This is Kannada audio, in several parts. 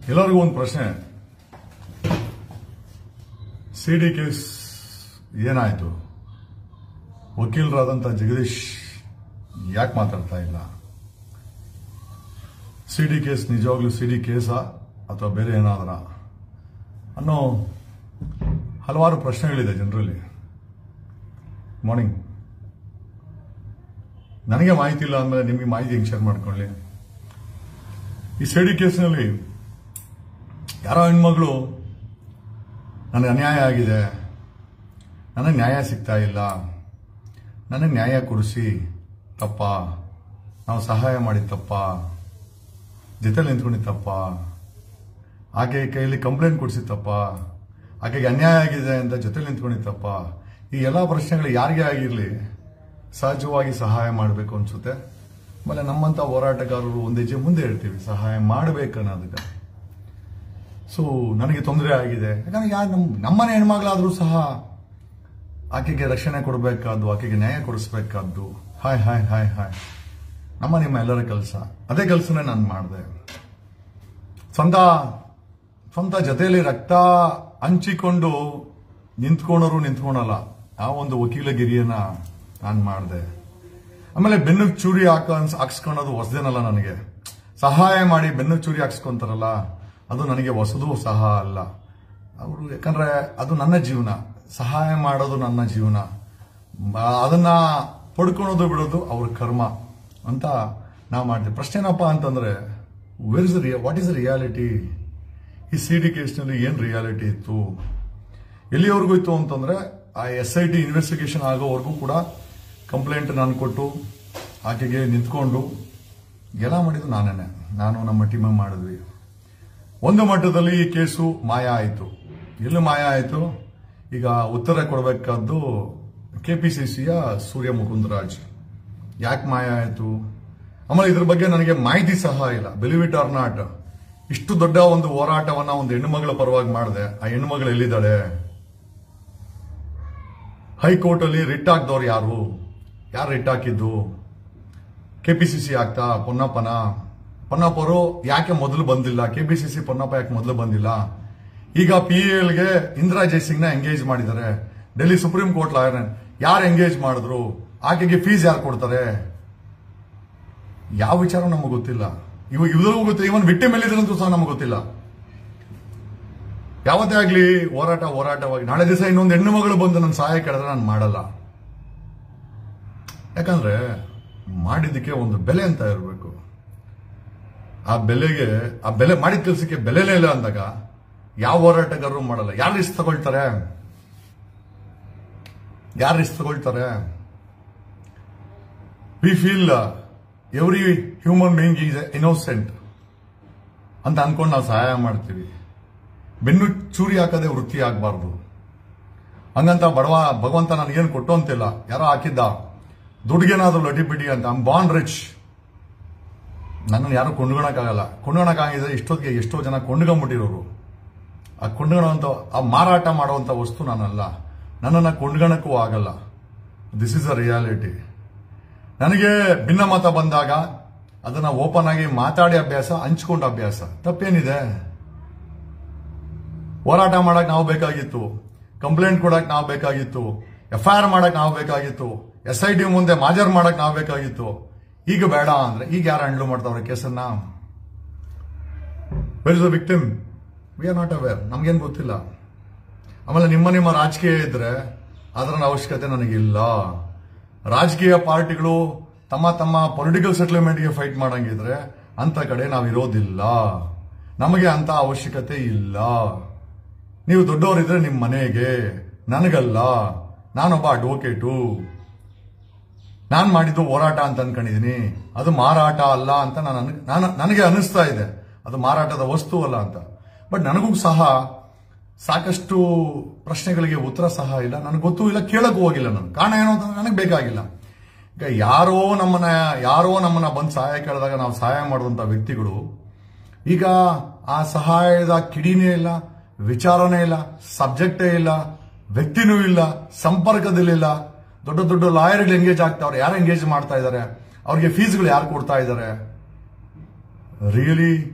ಎಲ್ಲರಿಗೂ ಒಂದು ಪ್ರಶ್ನೆ ಸಿ ಡಿ ಕೇಸ್ ಏನಾಯ್ತು ವಕೀಲರಾದಂಥ ಜಗದೀಶ್ ಯಾಕೆ ಮಾತಾಡ್ತಾ ಇಲ್ಲ ಸಿ ಡಿ ಕೇಸ್ ನಿಜವಾಗ್ಲೂ ಸಿ ಡಿ ಕೇಸಾ ಅಥವಾ ಬೇರೆ ಏನಾದ್ರ ಅನ್ನೋ ಹಲವಾರು ಪ್ರಶ್ನೆಗಳಿದೆ ಜನರಲ್ಲಿ ಮಾರ್ನಿಂಗ್ ನನಗೆ ಮಾಹಿತಿ ಇಲ್ಲ ಅಂದಮೇಲೆ ನಿಮಗೆ ಮಾಹಿತಿ ಹೆಂಗೆ ಶೇರ್ ಮಾಡ್ಕೊಳ್ಳಿ ಈ ಸಿ ಡಿ ಕೇಸ್ನಲ್ಲಿ ಯಾರೋ ಹೆಣ್ಮಗಳು ನನಗೆ ಅನ್ಯಾಯ ಆಗಿದೆ ನನಗೆ ನ್ಯಾಯ ಸಿಗ್ತಾ ಇಲ್ಲ ನನಗೆ ನ್ಯಾಯ ಕೊಡಿಸಿ ತಪ್ಪ ನಾವು ಸಹಾಯ ಮಾಡಿದ ತಪ್ಪ ಜೊತೆಲಿ ನಿಂತ್ಕೊಂಡಿದ್ದ ತಪ್ಪ ಆಕೆ ಕೈಯಲ್ಲಿ ಕಂಪ್ಲೇಂಟ್ ಕೊಡಿಸಿದ ತಪ್ಪ ಆಕೆಗೆ ಅನ್ಯಾಯ ಆಗಿದೆ ಅಂತ ಜೊತೆಲಿ ನಿಂತ್ಕೊಂಡಿದ್ದ ತಪ್ಪ ಈ ಎಲ್ಲ ಪ್ರಶ್ನೆಗಳು ಯಾರಿಗೆ ಆಗಿರಲಿ ಸಹಜವಾಗಿ ಸಹಾಯ ಮಾಡಬೇಕು ಅನ್ಸುತ್ತೆ ಆಮೇಲೆ ನಮ್ಮಂತ ಹೋರಾಟಗಾರರು ಒಂದು ಹೆಜ್ಜೆ ಮುಂದೆ ಹೇಳ್ತೀವಿ ಸಹಾಯ ಮಾಡಬೇಕನ್ನೋದಕ್ಕೆ ಸೊ ನನಗೆ ತೊಂದರೆ ಆಗಿದೆ ಯಾಕಂದ್ರೆ ಯಾರು ನಮ್ಮ ನಮ್ಮನೆ ಹೆಣ್ಮಗಳಾದ್ರೂ ಸಹ ಆಕೆಗೆ ರಕ್ಷಣೆ ಕೊಡಬೇಕಾದ್ದು ಆಕೆಗೆ ನ್ಯಾಯ ಕೊಡಿಸ್ಬೇಕಾದ್ದು ಹಾಯ್ ಹಾಯ್ ಹಾಯ್ ಹಾಯ್ ನಮ್ಮ ನಿಮ್ಮ ಎಲ್ಲರ ಕೆಲಸ ಅದೇ ಕೆಲಸನೇ ನಾನು ಮಾಡಿದೆ ಸ್ವಂತ ಸ್ವಂತ ಜೊತೆಯಲ್ಲಿ ರಕ್ತ ಹಂಚಿಕೊಂಡು ನಿಂತ್ಕೊಂಡರು ನಿಂತ್ಕೊಳಲ್ಲ ಆ ಒಂದು ವಕೀಲಗಿರಿಯನ್ನ ನಾನು ಮಾಡಿದೆ ಆಮೇಲೆ ಬೆನ್ನು ಚೂರಿ ಹಾಕ ಹಾಕ್ಸ್ಕೊಳ್ಳೋದು ಹೊಸದೇನಲ್ಲ ನನಗೆ ಸಹಾಯ ಮಾಡಿ ಬೆನ್ನು ಚೂರಿ ಹಾಕ್ಸ್ಕೊಂತಾರಲ್ಲ ಅದು ನನಗೆ ಹೊಸದು ಸಹ ಅಲ್ಲ ಅವರು ಯಾಕಂದ್ರೆ ಅದು ನನ್ನ ಜೀವನ ಸಹಾಯ ಮಾಡೋದು ನನ್ನ ಜೀವನ ಮ- ಅದನ್ನ ಪಡ್ಕೊಳೋದು ಬಿಡೋದು ಅವ್ರ ಕರ್ಮ ಅಂತ ನಾವು ಮಾಡಿದ್ವಿ ಪ್ರಶ್ನೆ ಏನಪ್ಪ ಅಂತಂದ್ರೆ where is what is the reality ಈ ಸಿ ಡಿ ಕೇಸ್ನಲ್ಲಿ ಏನ್ ರಿಯಾಲಿಟಿ ಇತ್ತು ಎಲ್ಲಿವರೆಗೂ ಇತ್ತು ಅಂತಂದ್ರೆ ಆ ಎಸ್ ಐ ಟಿ ಇನ್ವೆಸ್ಟಿಗೇಷನ್ ಆಗೋವರೆಗೂ ಕೂಡ ಕಂಪ್ಲೇಂಟ್ ನಾನು ಕೊಟ್ಟು ಆಕೆಗೆ ನಿಂತ್ಕೊಂಡು ಎಲ್ಲ ಮಾಡಿದ್ದು ನಾನೇನೆ ನಾನು ನಮ್ಮ ಟೀಮ್ ಮಾಡಿದ್ವಿ ಒಂದು ಮಟ್ಟದಲ್ಲಿ ಈ ಕೇಸು ಮಾಯ ಆಯಿತು ಎಲ್ಲಿ ಮಾಯ ಆಯಿತು ಈಗ ಉತ್ತರ ಕೊಡಬೇಕಾದ್ದು ಕೆಪಿಸಿಸಿಯ ಸೂರ್ಯ ಮುಕುಂದರಾಜ್ ಯಾಕೆ ಮಾಯ ಆಯಿತು ಆಮೇಲೆ ಇದ್ರ ಬಗ್ಗೆ ನನಗೆ ಮಾಹಿತಿ ಸಹ ಇಲ್ಲ ಬಿಲಿವ್ ಇಟ್ ಆರ್ ನಾಟ್ ಇಷ್ಟು ದೊಡ್ಡ ಒಂದು ಹೋರಾಟವನ್ನ ಒಂದು ಹೆಣ್ಣುಮಗಳ ಪರವಾಗಿ ಮಾಡಿದೆ ಆ ಹೆಣ್ಣುಮಗಳು ಎಲ್ಲಿದ್ದಾಳೆ ಹೈಕೋರ್ಟ್ ಅಲ್ಲಿ ರಿಟ್ ಹಾಕ್ದವ್ರು ಯಾರು ಯಾರು ರಿಟ್ ಹಾಕಿದ್ದು ಕೆಪಿಸಿಸಿ ಆಗ್ತಾ ಪೊನ್ನಪ್ಪನ ಪೊನ್ನಪ್ಪ ಅವರು ಯಾಕೆ ಮೊದಲು ಬಂದಿಲ್ಲ ಕೆಪಿಸಿಸಿ ಪೊನ್ನಪ್ಪ ಯಾಕೆ ಮೊದಲು ಬಂದಿಲ್ಲ ಈಗ ಪಿ ಎಲ್ಗೆ ಇಂದಿರಾ ಜೈಸಿಂಗ್ ನ ಎಂಗೇಜ್ ಮಾಡಿದ್ದಾರೆ ಡೆಲ್ಲಿ ಸುಪ್ರೀಂ ಕೋರ್ಟ್ ಲಾಯರ್ ಯಾರು ಎಂಗೇಜ್ ಮಾಡಿದ್ರು ಆಕೆಗೆ ಫೀಸ್ ಯಾರು ಕೊಡ್ತಾರೆ ಯಾವ ವಿಚಾರ ನಮಗೆ ಗೊತ್ತಿಲ್ಲ ಇವಾಗ ಇವ್ರಿಗೂ ಗೊತ್ತಿಲ್ಲ ಇವನ್ ವಿಕ್ಟಿಮ್ ಎಲ್ಲಿದ್ರಂತೂ ಸಹ ನಮಗೆ ಗೊತ್ತಿಲ್ಲ ಯಾವತ್ತೇ ಆಗ್ಲಿ ಹೋರಾಟ ಹೋರಾಟವಾಗಿ ನಾಳೆ ದಿವಸ ಇನ್ನೊಂದು ಹೆಣ್ಣು ಮಗಳು ಬಂದು ನನ್ನ ಸಹಾಯ ಕೇಳಿದ್ರೆ ನಾನು ಮಾಡಲ್ಲ ಯಾಕಂದ್ರೆ ಮಾಡಿದ್ದಕ್ಕೆ ಒಂದು ಬೆಲೆ ಅಂತ ಇರಬೇಕು ಆ ಬೆಲೆಗೆ ಆ ಬೆಲೆ ಮಾಡಿದ ಕೆಲಸಕ್ಕೆ ಬೆಲೆನೇ ಇಲ್ಲ ಅಂದಾಗ ಯಾವ ಹೋರಾಟಗಾರರು ಮಾಡಲ್ಲ ಯಾರು ರಿಸ್ಕ್ ತಗೊಳ್ತಾರೆ ಯಾರು ರಿಸ್ಕ್ ತಗೊಳ್ತಾರೆ we feel every human being is innocent ಅಂತ ಅನ್ಕೊಂಡು ನಾವು ಸಹಾಯ ಮಾಡ್ತೀವಿ ಬೆನ್ನು ಚೂರಿ ಹಾಕದೆ ವೃತ್ತಿ ಆಗಬಾರ್ದು ಹಂಗಂತ ಬಡವ ಭಗವಂತ ನನಗೇನು ಕೊಟ್ಟು ಅಂತಿಲ್ಲ ಯಾರೋ ಹಾಕಿದ್ದ ದುಡ್ಡಿಗೇನಾದ್ರೂ ಲಟಿ ಬಿಡಿ ಅಂತ ಐಮ್ ಬಾನ್ ರಿಚ್ ನನ್ನನ್ನು ಯಾರು ಕೊಂಡ್ಕೊಳಕ್ಕಾಗಲ್ಲ ಕೊಂಡ್ಕೊಳಕ್ಕಾಗಿದ್ರೆ ಇಷ್ಟೊತ್ತಿಗೆ ಎಷ್ಟೋ ಜನ ಕೊಂಡ್ಕೊಂಡ್ಬಿಟ್ಟಿರೋರು ಆ ಕೊಂಡ್ಕೊಳ್ಳೋಂಥ ಆ ಮಾರಾಟ ಮಾಡುವಂಥ ವಸ್ತು ನಾನಲ್ಲ ನನ್ನನ್ನು ಕೊಂಡ್ಕೊಳಕ್ಕೂ ಆಗಲ್ಲ ದಿಸ್ ಇಸ್ ಅ ರಿಯಾಲಿಟಿ ನನಗೆ ಭಿನ್ನಮತ ಬಂದಾಗ ಅದನ್ನ ಓಪನ್ ಆಗಿ ಮಾತಾಡಿ ಅಭ್ಯಾಸ ಹಂಚ್ಕೊಂಡ ಅಭ್ಯಾಸ ತಪ್ಪೇನಿದೆ ಹೋರಾಟ ಮಾಡಕ್ ನಾವು ಬೇಕಾಗಿತ್ತು ಕಂಪ್ಲೇಂಟ್ ಕೊಡಕ್ ನಾವು ಬೇಕಾಗಿತ್ತು ಎಫ್ ಐ ಆರ್ ಮಾಡಕ್ ನಾವು ಬೇಕಾಗಿತ್ತು ಎಸ್ ಐ ಟಿ ಮುಂದೆ ಮಾಜರ್ ಮಾಡಕ್ ನಾವು ಬೇಕಾಗಿತ್ತು ಈಗ ಬೇಡ ಅಂದ್ರೆ ಈಗ ಯಾರು ಹ್ಯಾಂಡ್ಲ್ ಮಾಡ್ತಾವ್ರೆ ಕೇಸನ್ನ where is the victim we are not aware ನಮ್ಗೇನ್ ಗೊತ್ತಿಲ್ಲ ಆಮೇಲೆ ನಿಮ್ಮ ನಿಮ್ಮ ರಾಜಕೀಯ ಇದ್ರೆ ಅದರ ಅವಶ್ಯಕತೆ ನನಗಿಲ್ಲ ರಾಜಕೀಯ ಪಾರ್ಟಿಗಳು ತಮ್ಮ ತಮ್ಮ ಪೊಲಿಟಿಕಲ್ ಸೆಟಲ್ಮೆಂಟ್ಗೆ ಫೈಟ್ ಮಾಡಂಗಿದ್ರೆ ಅಂತ ಕಡೆ ನಾವು ಇರೋದಿಲ್ಲ ನಮಗೆ ಅಂತ ಅವಶ್ಯಕತೆ ಇಲ್ಲ ನೀವು ದೊಡ್ಡವರಿದ್ರೆ ನಿಮ್ಮ ಮನೆಗೆ ನನಗಲ್ಲ ನಾನೊಬ್ಬ ಅಡ್ವೊಕೇಟು ನಾನು ಮಾಡಿದ್ದು ಹೋರಾಟ ಅಂತ ಅನ್ಕೊಂಡಿದೀನಿ ಅದು ಮಾರಾಟ ಅಲ್ಲ ಅಂತ ನಾನು ಅನ್- ನಾನು ನನಗೆ ಅನಿಸ್ತಾ ಇದೆ ಅದು ಮಾರಾಟದ ವಸ್ತು ಅಲ್ಲ ಅಂತ ಬಟ್ ನನಗೂ ಸಹ ಸಾಕಷ್ಟು ಪ್ರಶ್ನೆಗಳಿಗೆ ಉತ್ತರ ಸಹ ಇಲ್ಲ ನನಗೆ ಗೊತ್ತೂ ಇಲ್ಲ ಕೇಳಕ್ಕೂ ಹೋಗಿಲ್ಲ ನಾನು ಕಾರಣ ಏನು ಅಂತಂದ್ರೆ ನನಗೆ ಬೇಕಾಗಿಲ್ಲ ಈಗ ಯಾರೋ ನಮ್ಮನ್ನ ಯಾರೋ ನಮ್ಮನ್ನ ಬಂದು ಸಹಾಯ ಕೇಳಿದಾಗ ನಾವು ಸಹಾಯ ಮಾಡುವಂತ ವ್ಯಕ್ತಿಗಳು ಈಗ ಆ ಸಹಾಯದ ಕಿಡಿನೇ ಇಲ್ಲ ವಿಚಾರನೇ ಇಲ್ಲ ಸಬ್ಜೆಕ್ಟೇ ಇಲ್ಲ ವ್ಯಕ್ತಿನೂ ಇಲ್ಲ ಸಂಪರ್ಕದಲ್ಲಿಲ್ಲ ದೊಡ್ಡ ದೊಡ್ಡ ಲಾಯರ್ಗಳು ಎಂಗೇಜ್ ಆಗ್ತಾವ್ರೆ ಯಾರು ಎಂಗೇಜ್ ಮಾಡ್ತಾ ಇದ್ದಾರೆ ಅವ್ರಿಗೆ ಫೀಸ್ಗಳು ಯಾರು ಕೊಡ್ತಾ ಇದ್ದಾರೆ ರಿಯಲಿ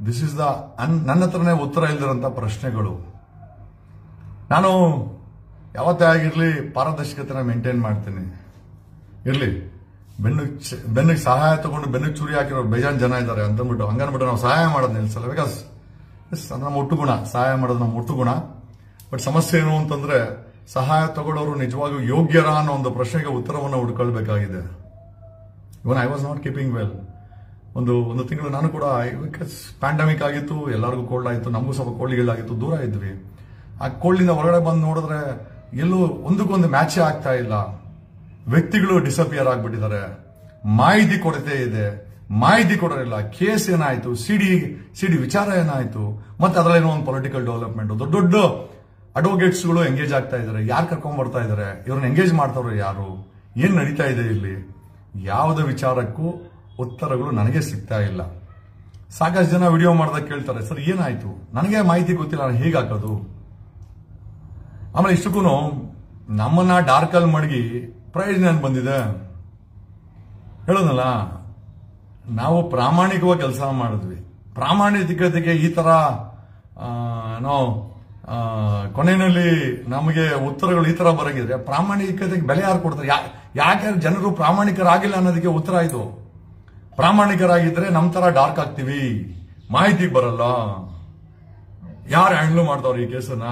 ದಿಸ್ ಇಸ್ ದ ನನ್ನ ಹತ್ರನೇ ಉತ್ತರ ಇಲ್ದಿರಂತ ಪ್ರಶ್ನೆಗಳು ನಾನು ಯಾವತ್ತೇ ಆಗಿರ್ಲಿ ಪಾರದರ್ಶಕತೆನ ಮೇಂಟೈನ್ ಮಾಡ್ತೀನಿ ಇರ್ಲಿ ಬೆನ್ನು ಬೆನ್ನಿಗೆ ಸಹಾಯ ತಗೊಂಡು ಬೆನ್ನಿಗೆ ಚುರಿ ಹಾಕಿರೋ ಬೇಜಾನ್ ಜನ ಇದ್ದಾರೆ ಅಂತಂದ್ಬಿಟ್ಟು ಹಂಗನ್ಬಿಟ್ಟು ನಾವು ಸಹಾಯ ಮಾಡೋದು ನಿಲ್ಸಲ್ಲ ಬಿಕಾಸ್ ನಮ್ಮ ಒಟ್ಟು ಗುಣ ಸಹಾಯ ಮಾಡೋದು ನಮ್ಮ ಒಟ್ಟು ಗುಣ ಬಟ್ ಸಮಸ್ಯೆ ಏನು ಅಂತಂದ್ರೆ ಸಹಾಯ ತಗೊಳ್ಳೋರು ನಿಜವಾಗಿಯೂ ಯೋಗ್ಯರ ಅನ್ನೋ ಒಂದು ಪ್ರಶ್ನೆಗೆ ಉತ್ತರವನ್ನು ಹುಡ್ಕೊಳ್ಬೇಕಾಗಿದೆ even I was not keeping well ಒಂದು ಒಂದು ತಿಂಗಳು ನಾನು ಕೂಡ ಪ್ಯಾಂಡಮಿಕ್ ಆಗಿತ್ತು ಎಲ್ಲರಿಗೂ ಕೋಲ್ಡ್ ಆಯಿತು ನಮಗೂ ಸ್ವಲ್ಪ ಕೋಲ್ಡ್ಗಳಾಗಿತ್ತು ದೂರ ಇದ್ವಿ ಆ ಕೋಲ್ಡಿಂದ ಹೊರಗಡೆ ಬಂದು ನೋಡಿದ್ರೆ ಎಲ್ಲೂ ಒಂದಕ್ಕೊಂದು ಮ್ಯಾಚೇ ಆಗ್ತಾ ಇಲ್ಲ ವ್ಯಕ್ತಿಗಳು ಡಿಸಪಿಯರ್ ಆಗ್ಬಿಟ್ಟಿದ್ದಾರೆ ಮಾಹಿತಿ ಕೊರತೆ ಇದೆ ಮಾಹಿತಿ ಕೊಡೋರಿಲ್ಲ ಕೇಸ್ ಏನಾಯ್ತು ಸಿಡಿ ಸಿಡಿ ವಿಚಾರ ಏನಾಯ್ತು ಮತ್ತೆ ಅದರಲ್ಲೇನೋ ಒಂದು ಪೊಲಿಟಿಕಲ್ ಡೆವಲಪ್ಮೆಂಟ್ ದೊಡ್ಡ ದೊಡ್ಡ ಅಡ್ವೊಕೇಟ್ಸ್ಗಳು ಎಂಗೇಜ್ ಆಗ್ತಾ ಇದ್ದಾರೆ ಯಾರು ಕರ್ಕೊಂಡ್ ಬರ್ತಾ ಇದ್ದಾರೆ ಇವ್ರನ್ನ ಎಂಗೇಜ್ ಮಾಡ್ತಾರೋ ಯಾರು ಏನ್ ನಡೀತಾ ಇದೆ ಇಲ್ಲಿ ಯಾವುದೇ ವಿಚಾರಕ್ಕೂ ಉತ್ತರಗಳು ನನಗೆ ಸಿಗ್ತಾ ಇಲ್ಲ ಸಾಕಷ್ಟು ಜನ ವಿಡಿಯೋ ಮಾಡಿದಾಗ ಕೇಳ್ತಾರೆ ಸರ್ ಏನಾಯ್ತು ನನಗೆ ಮಾಹಿತಿ ಗೊತ್ತಿಲ್ಲ ನಾನು ಹೇಗೆ ಹಾಕೋದು ಆಮೇಲೆ ಇಷ್ಟಕ್ಕೂ ನಮ್ಮನ್ನ ಡಾರ್ಕಲ್ ಮಡಗಿ ಪ್ರಯೋಜನ ಏನ್ ಬಂದಿದೆ ಹೇಳೋದಲ್ಲ ನಾವು ಪ್ರಾಮಾಣಿಕವಾಗಿ ಕೆಲಸ ಮಾಡಿದ್ವಿ ಪ್ರಾಮಾಣಿಕತೆಗೆ ಈ ತರ ಆ, ಏನೋ ಆ, ಕೊನೆಯಲ್ಲಿ ನಮಗೆ ಉತ್ತರಗಳು ಈ ತರ ಬರಂಗಿದ್ರೆ ಪ್ರಾಮಾಣಿಕತೆಗೆ ಬೆಲೆ ಯಾರು ಕೊಡ್ತಾರೆ ಯಾ- ಯಾಕೆ ಜನರು ಪ್ರಾಮಾಣಿಕರಾಗಿಲ್ಲ ಅನ್ನೋದಕ್ಕೆ ಉತ್ತರ ಇದು ಪ್ರಾಮಾಣಿಕರಾಗಿದ್ರೆ ನಮ್ ತರ ಡಾರ್ಕ್ ಆಗ್ತೀವಿ ಮಾಹಿತಿ ಬರಲ್ಲ ಯಾರು ಹ್ಯಾಂಡ್ಲ್ ಮಾಡ್ತಾವ್ರ ಈ ಕೇಸನ್ನ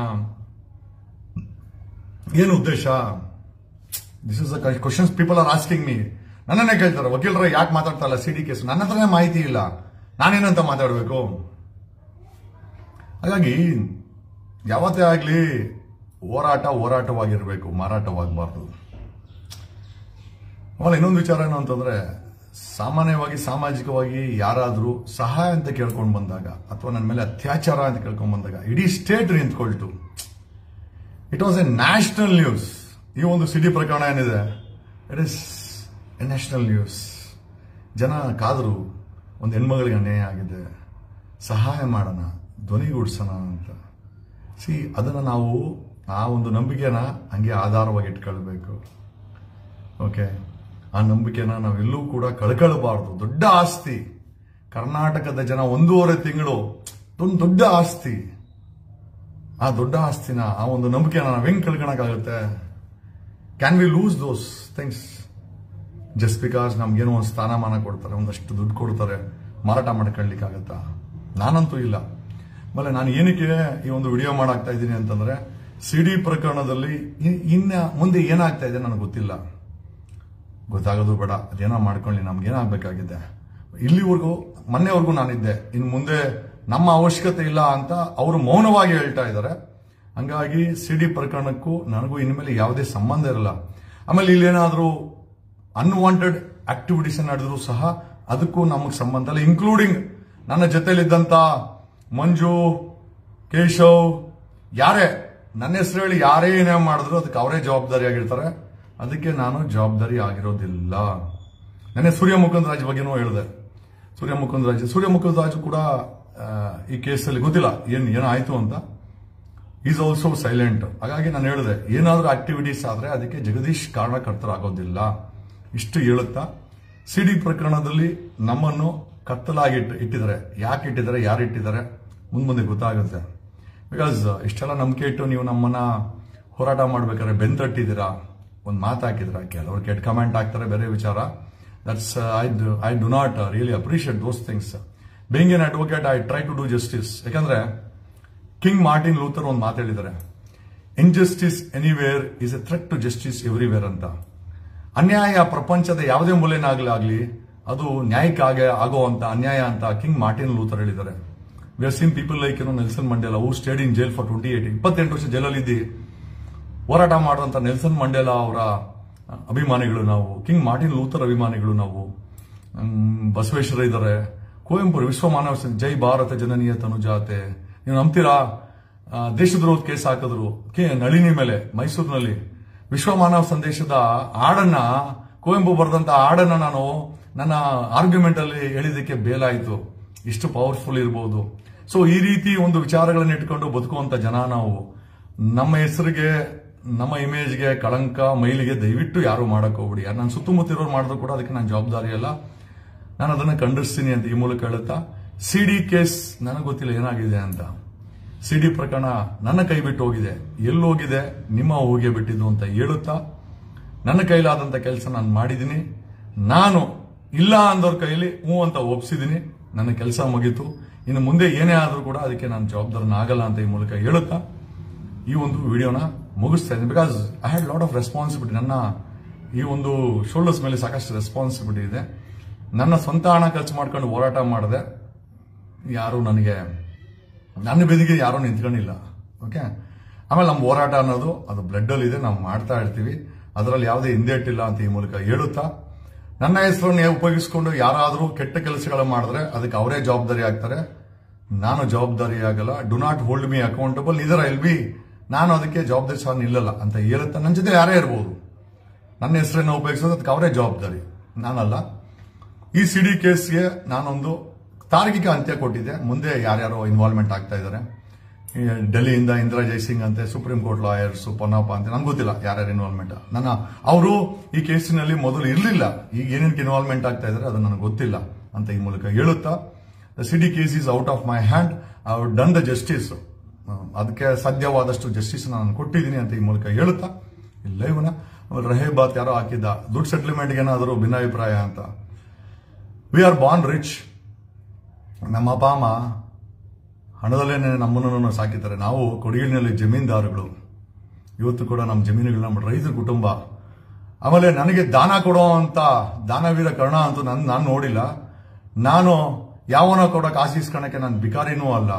ಏನು ಉದ್ದೇಶ this is questions people are asking me ನನ್ನನ್ನೇ ಕೇಳ್ತಾರೆ ವಕೀಲರ ಯಾಕೆ ಮಾತಾಡ್ತಾ ಇಲ್ಲ ಸಿಡಿ ಕೇಸ್ ನನ್ನ ಹತ್ರನೇ ಮಾಹಿತಿ ಇಲ್ಲ ನಾನೇನಂತ ಮಾತಾಡಬೇಕು ಹಾಗಾಗಿ ಯಾವತ್ತೇ ಆಗಲಿ ಹೋರಾಟ ಹೋರಾಟವಾಗಿರಬೇಕು ಮಾರಾಟವಾಗಬಾರ್ದು ಆಮೇಲೆ ಇನ್ನೊಂದು ವಿಚಾರ ಏನು ಅಂತಂದ್ರೆ ಸಾಮಾನ್ಯವಾಗಿ ಸಾಮಾಜಿಕವಾಗಿ ಯಾರಾದರೂ ಸಹಾಯ ಅಂತ ಕೇಳ್ಕೊಂಡು ಬಂದಾಗ ಅಥವಾ ನನ್ನ ಮೇಲೆ ಅತ್ಯಾಚಾರ ಅಂತ ಕೇಳ್ಕೊಂಡು ಬಂದಾಗ ಇಡೀ ಸ್ಟೇಟ್ ನಿಂತ್ಕೊಳ್ತು it was a national news ಈ ಒಂದು ಸಿಟಿ ಪ್ರಕರಣ ಏನಿದೆ it is a national news ಜನ ಕಾದರು ಒಂದು ಹೆಣ್ಮಗಳಿಗೆ ಅನ್ಯಾಯ ಆಗಿದೆ ಸಹಾಯ ಮಾಡೋಣ ಧ್ವನಿಗೂಡಿಸೋಣ ಅಂತ ಸಿ ಅದನ್ನು ನಾವು ಆ ಒಂದು ನಂಬಿಕೆನ ಹಂಗೆ ಆಧಾರವಾಗಿ ಇಟ್ಕೊಳ್ಬೇಕು ಓಕೆ ಆ ನಂಬಿಕೆನ ನಾವೆಲ್ಲೂ ಕೂಡ ಕಳ್ಕೊಳ್ಬಾರ್ದು ದೊಡ್ಡ ಆಸ್ತಿ ಕರ್ನಾಟಕದ ಜನ ಒಂದೂವರೆ ತಿಂಗಳು ಒಂದು ದೊಡ್ಡ ಆಸ್ತಿ ಆ ದೊಡ್ಡ ಆಸ್ತಿನ ಆ ಒಂದು ನಂಬಿಕೆನ ನಾವು ಹೆಂಗ್ ಕಳ್ಕೊಳಕ್ಕಾಗುತ್ತೆ can we lose those things just because ನಮ್ಗೇನೋ ಒಂದು ಸ್ಥಾನಮಾನ ಕೊಡ್ತಾರೆ ಒಂದಷ್ಟು ದುಡ್ಡು ಕೊಡ್ತಾರೆ ಮಾರಾಟ ಮಾಡ್ಕೊಳ್ಳಿಕ್ಕಾಗತ್ತಾ ನಾನಂತೂ ಇಲ್ಲ ಆಮೇಲೆ ನಾನು ಏನಕ್ಕೆ ಈ ಒಂದು ವಿಡಿಯೋ ಮಾಡಾಕ್ತಾ ಇದ್ದೀನಿ ಅಂತಂದ್ರೆ ಸಿಡಿ ಪ್ರಕರಣದಲ್ಲಿ ಇ- ಇನ್ನ ಮುಂದೆ ಏನಾಗ್ತಾ ಇದೆ ನನಗೆ ಗೊತ್ತಿಲ್ಲ ಗೊತ್ತಾಗೋದು ಬೇಡ ಅದೇನೋ ಮಾಡ್ಕೊಳ್ಳಿ ನಮ್ಗೆ ಏನಾಗಬೇಕಾಗಿದೆ ಇಲ್ಲಿವರೆಗೂ ಮೊನ್ನೆವರೆಗೂ ನಾನಿದ್ದೆ ಇನ್ನು ಮುಂದೆ ನಮ್ಮ ಅವಶ್ಯಕತೆ ಇಲ್ಲ ಅಂತ ಅವರು ಮೌನವಾಗಿ ಹೇಳ್ತಾ ಇದ್ದಾರೆ ಹಂಗಾಗಿ ಸಿಡಿ ಪ್ರಕರಣಕ್ಕೂ ನನಗೂ ಇನ್ಮೇಲೆ ಯಾವುದೇ ಸಂಬಂಧ ಇರಲ್ಲ ಆಮೇಲೆ ಇಲ್ಲೇನಾದ್ರೂ ಅನ್ವಾಂಟೆಡ್ ಆಕ್ಟಿವಿಟೀಸ್ ನಡೆದ್ರು ಸಹ ಅದಕ್ಕೂ ನಮಗೆ ಸಂಬಂಧ ಇಲ್ಲ ಇನ್ಕ್ಲೂಡಿಂಗ್ ನನ್ನ ಜೊತೆಲಿದ್ದಂತ ಮಂಜು ಕೇಶವ್ ಯಾರೇ ನನ್ನ ಹೆಸರು ಹೇಳಿ ಯಾರೇ ಏನೇ ಮಾಡಿದ್ರು ಅದಕ್ಕೆ ಅವರೇ ಜವಾಬ್ದಾರಿಯಾಗಿರ್ತಾರೆ ಅದಕ್ಕೆ ನಾನು ಜವಾಬ್ದಾರಿ ಆಗಿರೋದಿಲ್ಲ ನೆನ್ನೆ ಸೂರ್ಯ ಮುಕುಂದರಾಜ್ ಬಗ್ಗೆನೂ ಹೇಳಿದೆ ಸೂರ್ಯ ಮುಕುಂದರಾಜ್ ಸೂರ್ಯ ಮುಕುಂದರಾಜ್ ಕೂಡ ಆ, ಈ ಕೇಸಲ್ಲಿ ಗೊತ್ತಿಲ್ಲ ಏನ್ ಏನಾಯ್ತು ಅಂತ ಈಸ್ ಆಲ್ಸೋ ಸೈಲೆಂಟ್ ಹಾಗಾಗಿ ನಾನು ಹೇಳಿದೆ ಏನಾದ್ರೂ ಆಕ್ಟಿವಿಟೀಸ್ ಆದ್ರೆ ಅದಕ್ಕೆ ಜಗದೀಶ್ ಕಾರಣಕರ್ತರಾಗೋದಿಲ್ಲ ಇಷ್ಟು ಹೇಳುತ್ತಾ ಸಿಡಿ ಪ್ರಕರಣದಲ್ಲಿ ನಮ್ಮನ್ನು ಕತ್ತಲಾಗಿ ಇಟ್- ಇಟ್ಟಿದ್ದಾರೆ ಯಾಕೆ ಇಟ್ಟಿದ್ದಾರೆ ಯಾರು ಇಟ್ಟಿದ್ದಾರೆ ಮುಂದೆ ಮುಂದೆ ಗೊತ್ತಾಗುತ್ತೆ ಬಿಕಾಸ್ ಇಷ್ಟೆಲ್ಲ ನಂಬಿಕೆ ಇಟ್ಟು ನೀವು ನಮ್ಮನ್ನ ಹೋರಾಟ ಮಾಡ್ಬೇಕಾದ್ರೆ ಬೆಂತಟ್ಟಿದ್ದೀರಾ ಒಂದು ಮಾತು ಹಾಕಿದ್ರ ಕೆಲವರು ಕೆಟ್ಟ ಕಮೆಂಟ್ ಹಾಕ್ತಾರೆ ಬೇರೆ ವಿಚಾರ that's I I do not really appreciate those things being an advocate I try to do justice ಯಾಕಂದ್ರೆ ಕಿಂಗ್ ಮಾರ್ಟಿನ್ ಲೂಥರ್ ಒಂದು ಮಾತು ಹೇಳಿದ್ದಾರೆ injustice anywhere is a threat to justice everywhere ಅಂತ ಅನ್ಯಾಯ ಪ್ರಪಂಚದ ಯಾವುದೇ ಮೂಲೆನಾಗ್ಲಿ ಆಗ್ಲಿ ಅದು ನ್ಯಾಯಕ್ಕಾಗೆ ಆಗುವಂತ ಅನ್ಯಾಯ ಅಂತ ಕಿಂಗ್ ಮಾರ್ಟಿನ್ ಲೂಥರ್ ಹೇಳಿದ್ದಾರೆ we are seen people like ಏನೋ Nelson Mandela who stayed in jail for twenty eight ಇಪ್ಪತ್ತೆಂಟು ವರ್ಷ ಜೈಲಲ್ಲಿ ಇದ್ದಿ ಹೋರಾಟ ಮಾಡುವಂತ ನೆಲ್ಸನ್ ಮಂಡೇಲಾ ಅವರ ಅಭಿಮಾನಿಗಳು ನಾವು ಕಿಂಗ್ ಮಾರ್ಟಿನ್ ಲೂಥರ್ ಅಭಿಮಾನಿಗಳು ನಾವು ಹ್ಮ್, ಬಸವೇಶ್ವರ ಇದ್ದಾರೆ ಕುವೆಂಪು ವಿಶ್ವ ಮಾನವ ಸಂ- ಜೈ ಭಾರತ ಜನನೀಯ ತನುಜಾತೆ ನೀವು ನಂಬ್ತೀರಾ ಆ, ದೇಶದ್ರೋಹದ ಕೇಸ್ ಹಾಕಿದ್ರು ಕೆ ನಳಿನಿ ಮೇಲೆ ಮೈಸೂರಿನಲ್ಲಿ ವಿಶ್ವ ಮಾನವ ಸಂದೇಶದ ಹಾಡನ್ನ ಕುವೆಂಪು ಬರೆದಂತ ಹಾಡನ್ನ ನಾನು ನನ್ನ ಆರ್ಗ್ಯುಮೆಂಟ್ ಅಲ್ಲಿ ಹೇಳಿದಕ್ಕೆ ಬೇಲಾಯಿತು ಇಷ್ಟು ಪವರ್ಫುಲ್ ಇರಬಹುದು ಸೊ ಈ ರೀತಿ ಒಂದು ವಿಚಾರಗಳನ್ನ ಇಟ್ಕೊಂಡು ಬದುಕುವಂತ ಜನ ನಾವು ನಮ್ಮ ಹೆಸರಿಗೆ ನಮ್ಮ ಇಮೇಜ್ಗೆ ಕಳಂಕ ಮೈಲಿಗೆ ದಯವಿಟ್ಟು ಯಾರು ಮಾಡಕ್ ಹೋಗ್ಬಿಡಿ ನನ್ನ ಸುತ್ತಮುತ್ತ ಇರೋರು ಮಾಡಿದ್ರು ಕೂಡ ಅದಕ್ಕೆ ನಾನು ಜವಾಬ್ದಾರಿ ಅಲ್ಲ ನಾನು ಅದನ್ನ ಖಂಡಿಸ್ತೀನಿ ಅಂತ ಈ ಮೂಲಕ ಹೇಳುತ್ತಾ ಸಿ ಡಿ ಕೇಸ್ ನನಗೆ ಗೊತ್ತಿಲ್ಲ ಏನಾಗಿದೆ ಅಂತ ಸಿ ಡಿ ಪ್ರಕರಣ ನನ್ನ ಕೈ ಬಿಟ್ಟು ಹೋಗಿದೆ ಎಲ್ಲಿ ಹೋಗಿದೆ ನಿಮ್ಮ ಹೋಗಿ ಬಿಟ್ಟಿದ್ದು ಅಂತ ಹೇಳುತ್ತಾ ನನ್ನ ಕೈಲಾದಂತ ಕೆಲಸ ನಾನು ಮಾಡಿದ್ದೀನಿ ನಾನು ಇಲ್ಲ ಅಂದವ್ರ ಕೈಲಿ ಹ್ಞೂ ಅಂತ ಒಪ್ಸಿದ್ದೀನಿ ನನ್ನ ಕೆಲಸ ಮುಗೀತು ಇನ್ನು ಮುಂದೆ ಏನೇ ಆದ್ರೂ ಕೂಡ ಅದಕ್ಕೆ ನಾನು ಜವಾಬ್ದಾರನಾಗಲ್ಲ ಅಂತ ಈ ಮೂಲಕ ಹೇಳುತ್ತಾ ಈ ಒಂದು ವಿಡಿಯೋನ ಮುಗಿಸ್ತಾ ಇದ್ದೀನಿ because I had lot of responsibility ನನ್ನ ಈ ಒಂದು ಶೋಲ್ಡರ್ಸ್ ಮೇಲೆ ಸಾಕಷ್ಟು ರೆಸ್ಪಾನ್ಸಿಬಿಲಿಟಿ ಇದೆ ನನ್ನ ಸ್ವಂತ ಹಣ ಖರ್ಚು ಮಾಡ್ಕೊಂಡು ಹೋರಾಟ ಮಾಡಿದೆ ಯಾರು ನನಗೆ ನನ್ನ ಬೆದಿಗೆ ಯಾರೂ ನಿಂತ್ಕೊಂಡಿಲ್ಲ ಓಕೆ ಆಮೇಲೆ ನಮ್ಮ ಹೋರಾಟ ಅನ್ನೋದು ಅದು ಬ್ಲಡ್ ಅಲ್ಲಿ ಇದೆ ನಾವು ಮಾಡ್ತಾ ಇರ್ತೀವಿ ಅದರಲ್ಲಿ ಯಾವುದೇ ಹಿಂದೇಟಿಲ್ಲ ಅಂತ ಈ ಮೂಲಕ ಹೇಳುತ್ತಾ ನನ್ನ ಹೆಸರನ್ನು ಉಪಯೋಗಿಸಿಕೊಂಡು ಯಾರಾದರೂ ಕೆಟ್ಟ ಕೆಲಸಗಳ ಮಾಡಿದ್ರೆ ಅದಕ್ಕೆ ಅವರೇ ಜವಾಬ್ದಾರಿ ಆಗ್ತಾರೆ ನಾನು ಜವಾಬ್ದಾರಿ ಆಗಲ್ಲ do not hold me accountable ಇದರ ಎಲ್ ಬಿ ನಾನು ಅದಕ್ಕೆ ಜವಾಬ್ದಾರಿ ಸಹ ನಿಲ್ಲಲ್ಲ ಅಂತ ಹೇಳುತ್ತಾ ನನ್ನ ಜೊತೆ ಯಾರೇ ಇರ್ಬೋದು ನನ್ನ ಹೆಸರನ್ನು ಉಪಯೋಗಿಸೋದು ಅದಕ್ಕೆ ಅವರೇ ಜವಾಬ್ದಾರಿ ನಾನಲ್ಲ ಈ ಸಿಡಿ ಕೇಸ್ಗೆ ನಾನೊಂದು ತಾರ್ಕಿಕ ಅಂತ್ಯ ಕೊಟ್ಟಿದ್ದೆ ಮುಂದೆ ಯಾರ್ಯಾರೋ ಇನ್ವಾಲ್ವ್ಮೆಂಟ್ ಆಗ್ತಾ ಇದ್ದಾರೆ ಈ ಡೆಲ್ಲಿಯಿಂದ ಇಂದಿರಾ ಜೈಸಿಂಗ್ ಅಂತೆ ಸುಪ್ರೀಂ ಕೋರ್ಟ್ ಲಾಯರ್ಸ್ ಪೊನ್ನಪ್ಪ ಅಂತ ನನ್ಗೆ ಗೊತ್ತಿಲ್ಲ ಯಾರ್ಯಾರು ಇನ್ವಾಲ್ವ್ಮೆಂಟ್ ನನ್ನ ಅವರು ಈ ಕೇಸಿನಲ್ಲಿ ಮೊದಲು ಇರಲಿಲ್ಲ ಈಗ ಏನೇನಕ್ಕೆ ಇನ್ವಾಲ್ವ್ಮೆಂಟ್ ಆಗ್ತಾ ಇದ್ದಾರೆ ಅದು ನನಗೆ ಗೊತ್ತಿಲ್ಲ ಅಂತ ಈ ಮೂಲಕ ಹೇಳುತ್ತಾ the CD case is out of my hand I done the justice ಅದಕ್ಕೆ ಸಾಧ್ಯವಾದಷ್ಟು ಜಸ್ಟಿಸ್ ನಾನು ಕೊಟ್ಟಿದ್ದೀನಿ ಅಂತ ಈ ಮೂಲಕ ಹೇಳುತ್ತಾ ಇಲ್ಲ ಇವನ ರಹೇಬಾತ್ ಯಾರೋ ಹಾಕಿದ್ದ ದುಡ್ಡು ಸೆಟ್ಲ್ಮೆಂಟ್ಗೆ ಏನಾದರೂ ಭಿನ್ನಾಭಿಪ್ರಾಯ ಅಂತ ವಿ ಆರ್ ಬಾರ್ನ್ ರಿಚ್ ನಮ್ಮ ಅಪ್ಪ ಅಮ್ಮ ಹಣದಲ್ಲೇನೆ ನಮ್ಮನ್ನು ಸಾಕಿದ್ದಾರೆ ನಾವು ಕೊಡಗಿನಲ್ಲಿ ಜಮೀನ್ದಾರುಗಳು ಇವತ್ತು ಕೂಡ ನಮ್ಮ ಜಮೀನುಗಳು ನಮ್ಮ ರೈತರ ಕುಟುಂಬ ಆಮೇಲೆ ನನಗೆ ದಾನ ಕೊಡೋ ಅಂತ ದಾನವೀರ ಕರ್ಣ ಅಂತೂ ನನ್ ನಾನು ನೋಡಿಲ್ಲ ನಾನು ಯಾವನ ಕೊಡೋಕೆ ಆಶಿಸ್ಕೊಳಕ್ಕೆ ನಾನು ಬಿಕಾರಿನೂ ಅಲ್ಲ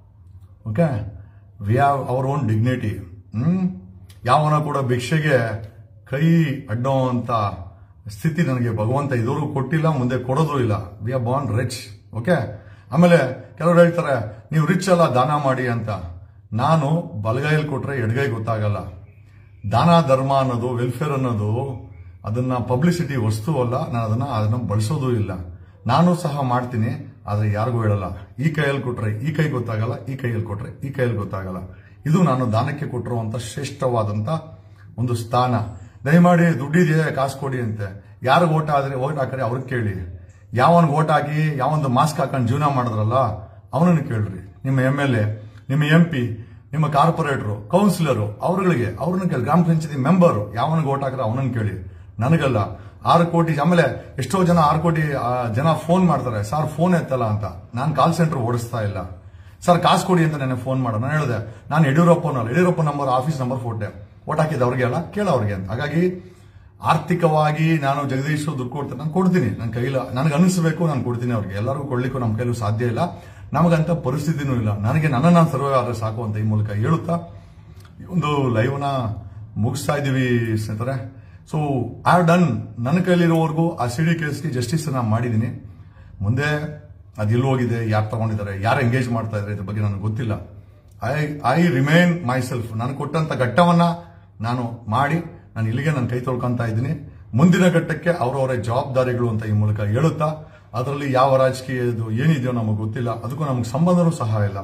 okay we have our own dignity hmm ಯಾವನ ಕೂಡ ಭಿಕ್ಷೆಗೆ ಕೈ ಅಡ್ಡೋ ಅಂತ ಸ್ಥಿತಿ ನನಗೆ ಭಗವಂತ ಇದುವರೆಗೂ ಕೊಟ್ಟಿಲ್ಲ ಮುಂದೆ ಕೊಡೋದು ಇಲ್ಲ we are born rich okay ಆಮೇಲೆ ಕೆಲವರು ಹೇಳ್ತಾರೆ ನೀವು ರಿಚ್ ಅಲ್ಲ ದಾನ ಮಾಡಿ ಅಂತ ನಾನು ಬಲಗೈಯಲ್ಲಿ ಕೊಟ್ರೆ ಎಡಗೈ ಗೊತ್ತಾಗಲ್ಲ ದಾನ ಧರ್ಮ ಅನ್ನೋದು ವೆಲ್ಫೇರ್ ಅನ್ನೋದು ಅದನ್ನ ಪಬ್ಲಿಸಿಟಿ ವಸ್ತು ಅಲ್ಲ ನಾನು ಅದನ್ನ ಅದನ್ನ ಬಳಸೋದು ಇಲ್ಲ ನಾನು ಸಹ ಮಾಡ್ತೀನಿ ಆದ್ರೆ ಯಾರಿಗೂ ಹೇಳಲ್ಲ ಈ ಕೈಯಲ್ಲಿ ಕೊಟ್ರೆ ಈ ಕೈ ಗೊತ್ತಾಗಲ್ಲ ಈ ಕೈಯಲ್ಲಿ ಕೊಟ್ರೆ ಈ ಕೈಯಲ್ಲಿ ಗೊತ್ತಾಗಲ್ಲ ಇದು ನಾನು ದಾನಕ್ಕೆ ಕೊಟ್ಟಿರುವಂತ ಶ್ರೇಷ್ಠವಾದಂತ ಒಂದು ಸ್ಥಾನ ದಯಮಾಡಿ ದುಡ್ಡಿದೆ ಕಾಸು ಕೊಡಿ ಅಂತೆ ಯಾರಿಗೆ ಓಟ್ ಆದ್ರೆ ಓಟ್ ಹಾಕ್ರಿ ಅವ್ರಿಗೆ ಕೇಳಿ ಯಾವನ್ಗೆ ಓಟ್ ಹಾಕಿ ಯಾವೊಂದು ಮಾಸ್ಕ್ ಹಾಕೊಂಡು ಜೀವನ ಮಾಡಿದ್ರಲ್ಲ ಅವನನ್ನು ಕೇಳ್ರಿ ನಿಮ್ಮ ಎಂ ಎಲ್ ಎ ನಿಮ್ಮ ಎಂ ಪಿ ನಿಮ್ಮ ಕಾರ್ಪೊರೇಟರು ಕೌನ್ಸಿಲರು ಅವ್ರಗಳಿಗೆ ಅವ್ರನ್ನ ಕೇಳಿ ಗ್ರಾಮ ಪಂಚಾಯತಿ ಮೆಂಬರು ಯಾವನಿಗೆ ಓಟ್ ಹಾಕ್ರೆ ಅವನನ್ನು ಕೇಳಿ ನನಗಲ್ಲ ಆರು ಕೋಟಿ ಆಮೇಲೆ ಎಷ್ಟೋ ಜನ ಆರು ಕೋಟಿ ಆ, ಜನ ಫೋನ್ ಮಾಡ್ತಾರೆ ಸರ್ ಫೋನ್ ಎತ್ತಲ್ಲ ಅಂತ ನಾನು ಕಾಲ್ ಸೆಂಟರ್ ಓಡಿಸ್ತಾ ಇಲ್ಲ ಸರ್ ಕಾಸು ಕೊಡಿ ಅಂತ ನನಗೆ ಫೋನ್ ಮಾಡು ನಾನು ಹೇಳಿದೆ ನಾನು ಯಡಿಯೂರಪ್ಪನಲ್ಲ ಯಡಿಯೂರಪ್ಪ ನಂಬರ್ ಆಫೀಸ್ ನಂಬರ್ ಫೋಟೆ ಓಟ್ ಹಾಕಿದ್ದು ಅವ್ರಿಗೆ ಅಲ್ಲ ಕೇಳೋರಿಗೆ ಅಂತ ಹಾಗಾಗಿ ಆರ್ಥಿಕವಾಗಿ ನಾನು ಜಗದೀಶ್ ದುಡ್ಡು ಕೊಡ್ತೇನೆ ನಾನು ಕೊಡ್ತೀನಿ ನನ್ನ ಕೈಲ ನನಗೆ ಅನಿಸ್ಬೇಕು ನಾನು ಕೊಡ್ತೀನಿ ಅವ್ರಿಗೆ ಎಲ್ಲರಿಗೂ ಕೊಡ್ಲಿಕ್ಕೂ ನಮ್ಮ ಕೈಲೂ ಸಾಧ್ಯ ಇಲ್ಲ ನಮಗಂತ ಪರಿಸ್ಥಿತಿನೂ ಇಲ್ಲ ನನಗೆ ನನ್ನ ನಾನು ಸರ್ವೆ ಆದ್ರೆ ಸಾಕು ಅಂತ ಈ ಮೂಲಕ ಹೇಳುತ್ತಾ ಈ ಒಂದು ಲೈವ್ನ ಮುಗಿಸ್ತಾ ಇದ್ದೀವಿ ಸ್ನೇಹಿತರೆ ಸೊ ಐ ಹ್ಯಾವ್ ಡನ್ ನನ್ನ ಕೈಲಿರೋವರೆಗೂ ಆ ಸಿ ಡಿ ಕೇಸ್ಗೆ ಜಸ್ಟಿಸ್ ನಾನು ಮಾಡಿದ್ದೀನಿ ಮುಂದೆ ಅದು ಎಲ್ಲಿ ಹೋಗಿದೆ ಯಾರು ತಗೊಂಡಿದ್ದಾರೆ ಯಾರು ಎಂಗೇಜ್ ಮಾಡ್ತಾ ಇದ್ದಾರೆ ಇದ್ರ ಬಗ್ಗೆ ನನಗೆ ಗೊತ್ತಿಲ್ಲ I I remain myself ನಾನು ಕೊಟ್ಟಂತ ಘಟ್ಟವನ್ನ ನಾನು ಮಾಡಿ ನಾನು ಇಲ್ಲಿಗೆ ನಾನು ಕೈ ತೊಳ್ಕೊಂತ ಇದ್ದೀನಿ ಮುಂದಿನ ಘಟ್ಟಕ್ಕೆ ಅವರವರ ಜವಾಬ್ದಾರಿಗಳು ಅಂತ ಈ ಮೂಲಕ ಹೇಳುತ್ತಾ ಅದರಲ್ಲಿ ಯಾವ ರಾಜಕೀಯದು ಏನಿದೆಯೋ ನಮಗೆ ಗೊತ್ತಿಲ್ಲ ಅದಕ್ಕೂ ನಮಗೆ ಸಂಬಂಧನೂ ಸಹ ಇಲ್ಲ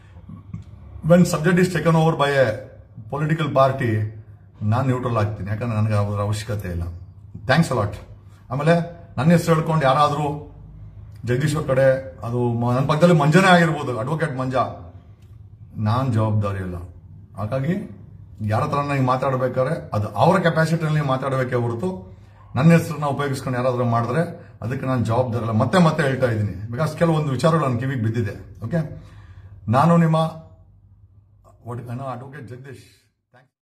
when subject is taken over by a political party ನಾನು ನ್ಯೂಟ್ರಲ್ ಆಗ್ತೀನಿ ಯಾಕಂದ್ರೆ ನನಗೆ ಅದರ ಅವಶ್ಯಕತೆ ಇಲ್ಲ ಥ್ಯಾಂಕ್ಸ್ ಅಲಾಟ್ ಆಮೇಲೆ ನನ್ನ ಹೆಸರು ಹೇಳ್ಕೊಂಡು ಯಾರಾದರೂ ಜಗದೀಶ್ವರ್ ಕಡೆ ಅದು ಮ- ನನ್ನ ಪಕ್ಕದಲ್ಲಿ ಮಂಜನೇ ಆಗಿರ್ಬೋದು ಅಡ್ವೊಕೇಟ್ ಮಂಜ ನಾನು ಜವಾಬ್ದಾರಿ ಇಲ್ಲ ಹಾಗಾಗಿ ಯಾರ ಹತ್ರ ನನಗೆ ಮಾತಾಡ್ಬೇಕಾದ್ರೆ ಅದು ಅವರ ಕೆಪಾಸಿಟಿಯಲ್ಲಿ ಮಾತಾಡಬೇಕೇ ಹೊರತು ನನ್ನ ಹೆಸರನ್ನ ಉಪಯೋಗಿಸ್ಕೊಂಡು ಯಾರಾದರೂ ಮಾಡಿದ್ರೆ ಅದಕ್ಕೆ ನಾನು ಜವಾಬ್ದಾರಿ ಇಲ್ಲ ಮತ್ತೆ ಮತ್ತೆ ಹೇಳ್ತಾ ಇದ್ದೀನಿ ಬಿಕಾಸ್ ಕೆಲವೊಂದು ವಿಚಾರಗಳು ನನ್ನ ಕಿವಿಗೆ ಬಿದ್ದಿದೆ ಓಕೆ ನಾನು ನಿಮ್ಮ ಅಡ್ವೊಕೇಟ್ ಜಗದೀಶ್